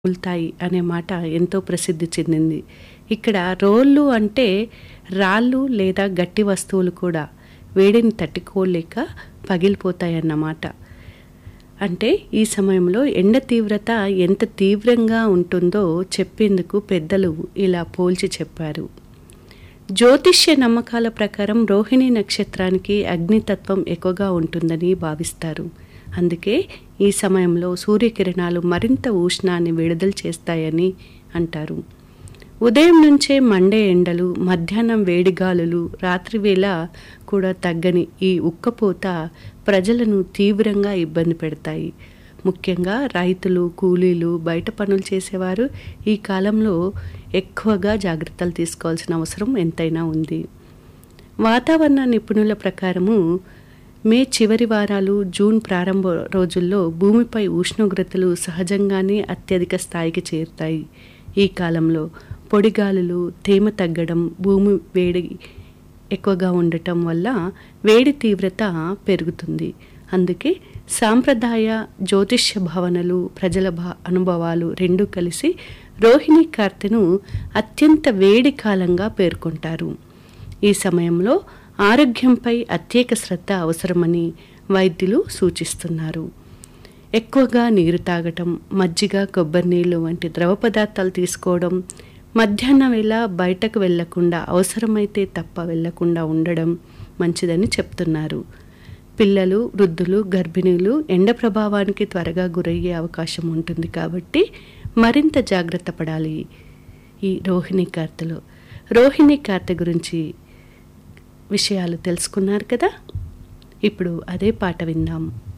రగులుతాయి అనే మాట ఎంతో ప్రసిద్ధి చెందింది ఇక్కడ రోళ్ళు అంటే రాళ్ళు లేదా గట్టి వస్తువులు కూడా వేడిని తట్టుకోలేక పగిలిపోతాయన్నమాట అంటే ఈ సమయంలో ఎండ తీవ్రత ఎంత తీవ్రంగా ఉంటుందో చెప్పేందుకు పెద్దలు ఇలా పోల్చి చెప్పారు జ్యోతిష్య నమ్మకాల ప్రకారం రోహిణి నక్షత్రానికి అగ్నితత్వం ఎక్కువగా ఉంటుందని భావిస్తారు అందుకే ఈ సమయంలో సూర్యకిరణాలు మరింత ఉష్ణాన్ని విడుదల చేస్తాయని అంటారు ఉదయం నుంచే మండే ఎండలు మధ్యాహ్నం వేడిగాలులు రాత్రివేళ కూడా తగ్గని ఈ ఉక్కపోత ప్రజలను తీవ్రంగా ఇబ్బంది పెడతాయి ముఖ్యంగా రైతులు కూలీలు బయట పనులు చేసేవారు ఈ కాలంలో ఎక్కువగా జాగ్రత్తలు తీసుకోవాల్సిన అవసరం ఎంతైనా ఉంది వాతావరణ నిపుణుల ప్రకారము మే చివరి వారాలు జూన్ ప్రారంభ రోజుల్లో భూమిపై ఉష్ణోగ్రతలు సహజంగానే అత్యధిక స్థాయికి చేరుతాయి ఈ కాలంలో పొడిగాలులు తేమ తగ్గడం భూమి వేడి ఎక్కువగా ఉండటం వల్ల వేడి తీవ్రత పెరుగుతుంది అందుకే సాంప్రదాయ జ్యోతిష్య భావనలు ప్రజల భా అనుభవాలు రెండూ కలిసి రోహిణి కార్తెను అత్యంత వేడి కాలంగా పేర్కొంటారు ఈ సమయంలో ఆరోగ్యంపై ప్రత్యేక శ్రద్ధ అవసరమని వైద్యులు సూచిస్తున్నారు ఎక్కువగా నీరు తాగటం మజ్జిగ కొబ్బరి నీళ్ళు వంటి ద్రవ పదార్థాలు తీసుకోవడం మధ్యాహ్నం వేళ బయటకు వెళ్లకుండా అవసరమైతే తప్ప వెళ్లకుండా ఉండడం మంచిదని చెప్తున్నారు పిల్లలు వృద్ధులు గర్భిణీలు ఎండ ప్రభావానికి త్వరగా గురయ్యే అవకాశం ఉంటుంది కాబట్టి మరింత జాగ్రత్త పడాలి ఈ రోహిణి కార్తెలో రోహిణి కార్తె గురించి విషయాలు తెలుసుకున్నారు కదా ఇప్పుడు అదే పాట విందాం